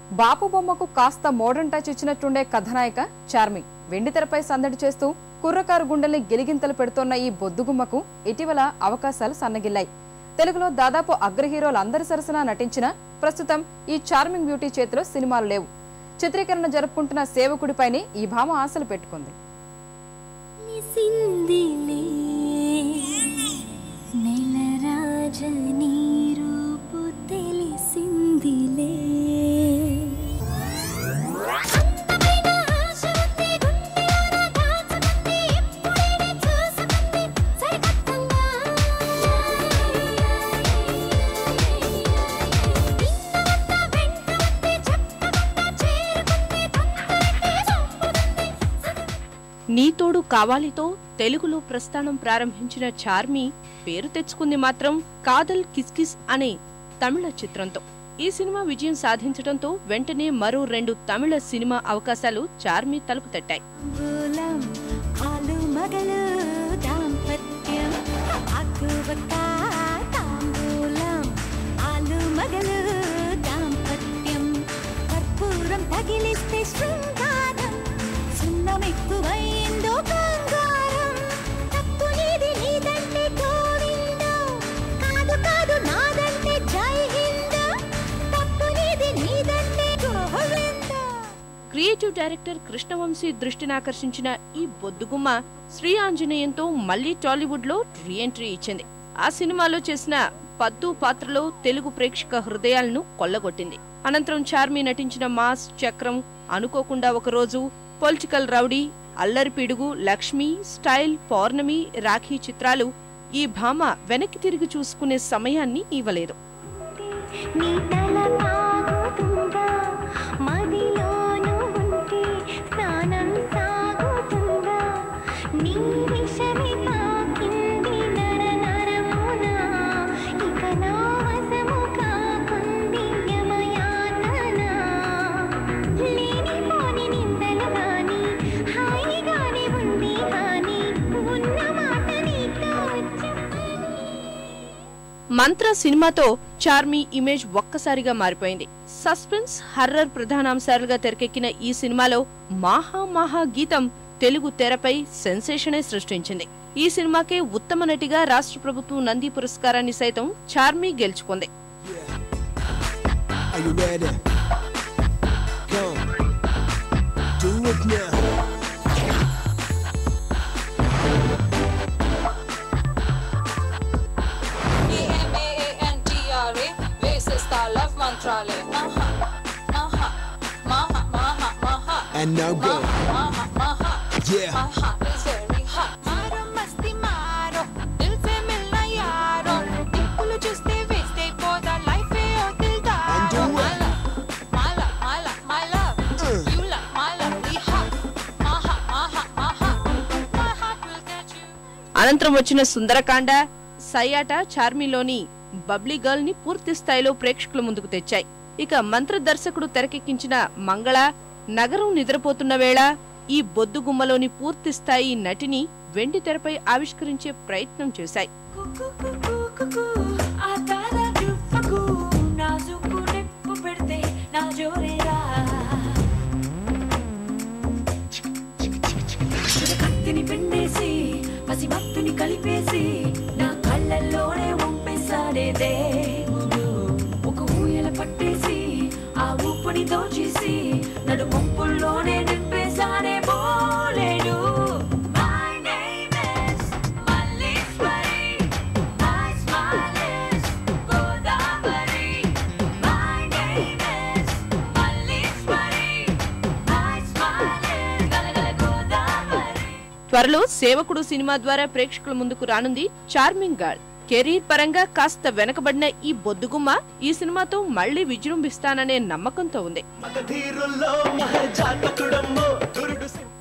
బాపు బొమ్మకు కాస్త modern touch ఇచ్చినట్టుండే కథనాయిక చార్మి వెండితెరపై సందడి చేస్తూ కుర్రకారు గుండెల్ని గిలిగింతలు పెడుతోన్న ఈ బొద్దుగుమ్మకు ఇటీవల అవకాశాలు సన్నగిల్లాయి తెలుగులో దాదాపు అగ్ర హీరోలందరి సరసన నటించిన ప్రస్తుతం ఈ చార్మింగ్ బ్యూటీ చేతిలో సినిమాలు లేవు చిత్రీకరణ జరుపుకుంటున్న సేవకుడిపైనే ఈ భామ ఆశలు పెట్టుకుంది తెలిసిందిలే నెలరాజని రూపు తెలిసిందిలే అందమైన ఆశ ఉంది గుండెలోన దాచుకుంది ఎప్పుడైనా చూసుకుంది సరికొత్తంగా నిన్నవంతా వెంట ఉంది చెప్పకుండా చేరుకుంది తొందరకే చంపుతుంది నీ తోడు కావాలితో తెలుగులో ప్రస్థానం ప్రారంభించిన చార్మి పేరు తెచ్చుకుంది మాత్రం కాదల్ కిస్కిస్ అనే తమిళ చిత్రంతో ఈ సినిమా విజయం సాధించడంతో వెంటనే మరో రెండు తమిళ సినిమా అవకాశాలు చార్మి తలుపు తట్టాయి తాంబూలం ఆలు మగలు దాంపత్యం ఆకువక్క తాంబూలం ఆలు మగలు దాంపత్యం కర్పూరం తగిలిస్తే శృంగారం సున్నమెక్కువైందో కంగారం తప్పు నీది నీదంటే గోవిందో కాదు కాదు నాదంటే జై హింద్ తప్పు నీది నీదంటే గోవిందో క్రియేటివ్ డైరెక్టర్ కృష్ణవంశీ దృష్టిని ఆకర్షించిన ఈ బొద్దుగుమ్మ శ్రీ ఆంజనేయంతో మళ్లీ టాలీవుడ్ లో రీఎంట్రీ ఇచ్చింది ఆ సినిమాలో చేసిన పద్దు పాత్రలో తెలుగు ప్రేక్షక హృదయాలను కొల్లగొట్టింది అనంతరం చార్మి నటించిన మాస్ చక్రం అనుకోకుండా ఒకరోజు పొలిటికల్ రౌడీ అల్లరి పిడుగు లక్ష్మి స్టైల్ పౌర్ణమి రాఖీ చిత్రాలు ఈ భామ వెనక్కి తిరిగి చూసుకునే సమయాన్ని ఇవ్వలేదు నీ తల తాగుతుందా మదిలోను ఉంటే స్నానం సాగుతుందా నీ విషమి తాకింది నర నరమున ఇక నా వశము కాకుంది యమయాతన లేనిపోని నిందలు గాని హాయిగానే ఉంది కానీ ఉన్న మాట నీతో చెప్పని మంత్ర సినిమాతో చార్మి ఇమేజ్ ఒక్కసారిగా మారిపోయింది సస్పెన్స్ హర్రర్ ప్రధానాంశాలుగా తెరకెక్కిన ఈ సినిమాలో మాహా మాహా గీతం తెలుగు తెరపై సెన్సేషనే సృష్టించింది ఈ సినిమాకే ఉత్తమ నటిగా రాష్ట్ర ప్రభుత్వం నంది పురస్కారాన్ని సైతం చార్మి గెలుచుకుంది Are you ready? Come. Do it now. E-M-A-A-N-T-R-A Basis Love Mantrale Maha Maha Maha Maha Maha And now go. Maha Maha Yeah. My heart is very hot మారో మస్తి మారో దిల్ సే మిల్నా యారో దిక్కులు చూస్తే వేస్ట్ అయిపోదా లైఫ్ ఏ ఓ దిల్ And do దారో it. My love my love my love my love You love my love we hot Maha Maha Maha My heart will get you అనంతరం వచ్చిన సుందరకాండ సయ్యాట చార్మిలోని బబ్లీ గర్ల్ ని పూర్తి స్థాయిలో ప్రేక్షకుల ముందుకు తెచ్చాయి ఇక మంత్ర దర్శకుడు తెరకెక్కించిన మంగళ నగరం నిద్రపోతున్న వేళ ఈ బొద్దుగుమ్మలోని పూర్తి స్థాయి నటిని వెండి తెరపై ఆవిష్కరించే ప్రయత్నం చేశాయి కుకుకుకుకుకు, ఆ తార దుప్పకు, నాజుకు నిప్పు పెడితే నా జోరేరా కత్తిని పిండేసి పసి మత్తుని కలిపేసి నా కళ్ళల్లోనే ఉంపేశాడే దేవుడు ఒక ఊయల పట్టేసి ఆ ఊపుని దోచేసి నడు ముంపుల్లోనే నింపేశాడే బోలేడు My name is Malleshwari. My smile is Godavari. My name is Malleshwari. My smile is Galagala Godavari. త్వరలో సేవకుడు సినిమా ద్వారా ప్రేక్షకుల ముందుకు రానుంది చార్మింగ్ గర్ల్ కెరీర్ పరంగా కాస్త వెనకబడిన ఈ బొద్దుగుమ్మ ఈ సినిమాతో మళ్లీ విజృంభిస్తాననే నమ్మకంతో ఉంది మగధీరుల్లో మహజాతకుడమ్మో దురుడు సింహ